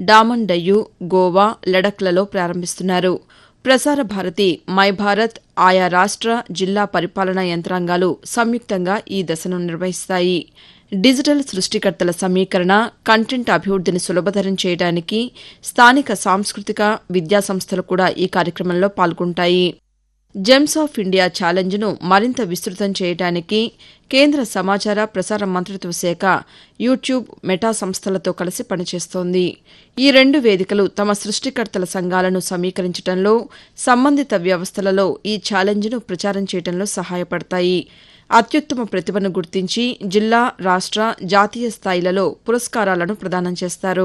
డామన్ డయ్యు గోవా లడఖ్లలో ప్రారంభిస్తున్నారు ప్రసార భారతి మై భారత్ ఆయా రాష్ట్ర జిల్లా పరిపాలనా యంత్రాంగాలు సంయుక్తంగా ఈ దశను నిర్వహిస్తాయి డిజిటల్ సృష్టికర్తల సమీకరణ కంటెంట్ అభివృద్ధిని సులభతరం చేయడానికి స్థానిక సాంస్కృతిక విద్యా సంస్థలు కూడా ఈ కార్యక్రమంలో పాల్గొంటాయి జెమ్స్ ఆఫ్ ఇండియా ఛాలెంజ్ను మరింత విస్తృతం చేయడానికి కేంద్ర సమాచార ప్రసార మంత్రిత్వ శాఖ యూట్యూబ్ మెటా సంస్థలతో కలిసి పనిచేస్తోంది ఈ రెండు వేదికలు తమ సృష్టికర్తల సంఘాలను సమీకరించడంలో సంబంధిత వ్యవస్థలలో ఈ ఛాలెంజ్ను ప్రచారం చేయడంలో సహాయపడతాయి అత్యుత్తమ ప్రతిభను గుర్తించి జిల్లా రాష్ట్ర జాతీయ స్థాయిలలో పురస్కారాలను ప్రదానం చేస్తారు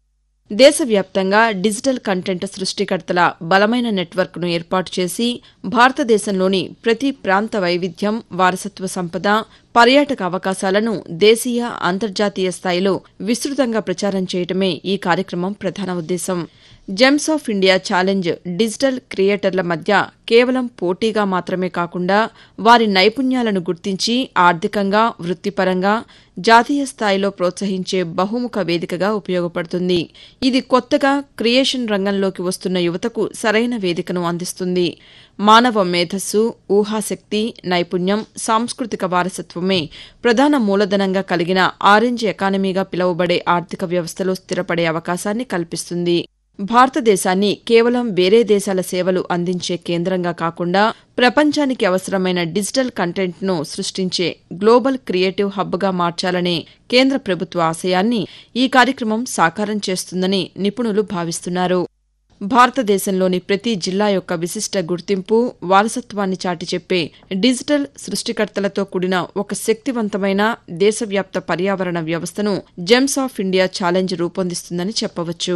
దేశవ్యాప్తంగా డిజిటల్ కంటెంట్ సృష్టికర్తల బలమైన నెట్వర్క్ను ఏర్పాటు చేసి భారతదేశంలోని ప్రతి ప్రాంత వైవిధ్యం వారసత్వ సంపద పర్యాటక అవకాశాలను దేశీయ అంతర్జాతీయ స్థాయిలో విస్తృతంగా ప్రచారం చేయడమే ఈ కార్యక్రమం ప్రధాన ఉద్దేశం gems of India challenge digital క్రియేటర్ల మధ్య కేవలం పోటీగా మాత్రమే కాకుండా వారి నైపుణ్యాలను గుర్తించి ఆర్థికంగా వృత్తిపరంగా జాతీయ స్థాయిలో ప్రోత్సహించే బహుముఖ వేదికగా ఉపయోగపడుతుంది ఇది కొత్తగా క్రియేషన్ రంగంలోకి వస్తున్న యువతకు సరైన వేదికను అందిస్తుంది మానవ మేధస్సు ఊహాశక్తి నైపుణ్యం సాంస్కృతిక వారసత్వమే ప్రధాన మూలధనంగా కలిగిన ఆరెంజ్ ఎకానమీగా పిలువబడే ఆర్థిక వ్యవస్థలో స్థిరపడే అవకాశాన్ని కల్పిస్తుంది భారతదేశాన్ని కేవలం వేరే దేశాల సేవలు అందించే కేంద్రంగా కాకుండా ప్రపంచానికి అవసరమైన డిజిటల్ కంటెంట్ను సృష్టించే గ్లోబల్ క్రియేటివ్ హబ్గా మార్చాలనే కేంద్ర ప్రభుత్వ ఆశయాన్ని ఈ కార్యక్రమం సాకారం చేస్తుందని నిపుణులు భావిస్తున్నారు భారతదేశంలోని ప్రతి జిల్లా యొక్క విశిష్ట గుర్తింపు వారసత్వాన్ని చాటి చెప్పే డిజిటల్ సృష్టికర్తలతో కూడిన ఒక శక్తివంతమైన దేశవ్యాప్త పర్యావరణ వ్యవస్థను జెమ్స్ ఆఫ్ ఇండియా ఛాలెంజ్ రూపొందిస్తుందని చెప్పవచ్చు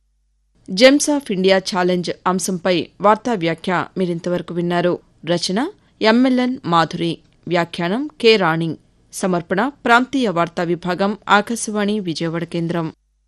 జెమ్స్ ఆఫ్ ఇండియా ఛాలెంజ్ అంశంపై వార్తా వ్యాఖ్య మీరింతవరకు విన్నారు రచన ఎంఎల్ఎన్ మాధురి వ్యాఖ్యానం కె రాణి సమర్పణ ప్రాంతీయ వార్తా విభాగం ఆకాశవాణి విజయవాడ కేంద్రం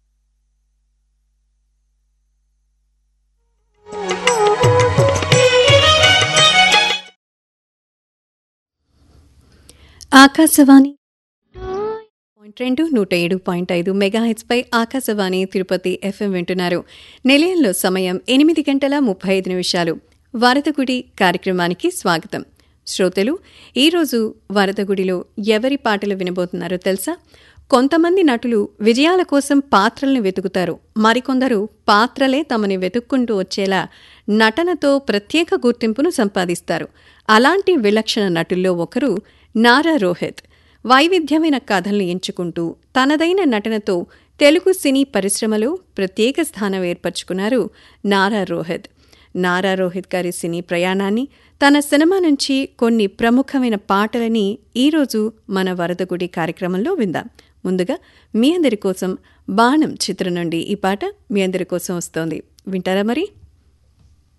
ఆకాశవాణి పాయింట్ రెండు నూట ఏడు పాయింట్ ఐదు మెగాహెచ్పై ఆకాశవాణి తిరుపతి ఎఫ్ఎం వింటున్నారు నిలయంలో సమయం ఎనిమిది గంటల ముప్పై ఐదు నిమిషాలు వరదగుడి కార్యక్రమానికి స్వాగతం శ్రోతలు ఈరోజు వరదగుడిలో ఎవరి పాటలు వినబోతున్నారో తెలుసా కొంతమంది నటులు విజయాల కోసం పాత్రల్ని వెతుకుతారు మరికొందరు పాత్రలే తమని వెతుక్కుంటూ వచ్చేలా నటనతో ప్రత్యేక గుర్తింపును సంపాదిస్తారు అలాంటి విలక్షణ నటుల్లో ఒకరు నారా రోహిత్ వైవిధ్యమైన కథల్ని ఎంచుకుంటూ తనదైన నటనతో తెలుగు సినీ పరిశ్రమలో ప్రత్యేక స్థానం ఏర్పరచుకున్నారు నారా రోహిత్ నారా రోహిత్ గారి సినీ ప్రయాణాన్ని తన సినిమా నుంచి కొన్ని ప్రముఖమైన పాటలని ఈరోజు మన వరదగుడి కార్యక్రమంలో విందాం ముందుగా మీ అందరి కోసం బాణం చిత్రం నుండి ఈ పాట మీ అందరి కోసం వస్తోంది వింటారా మరి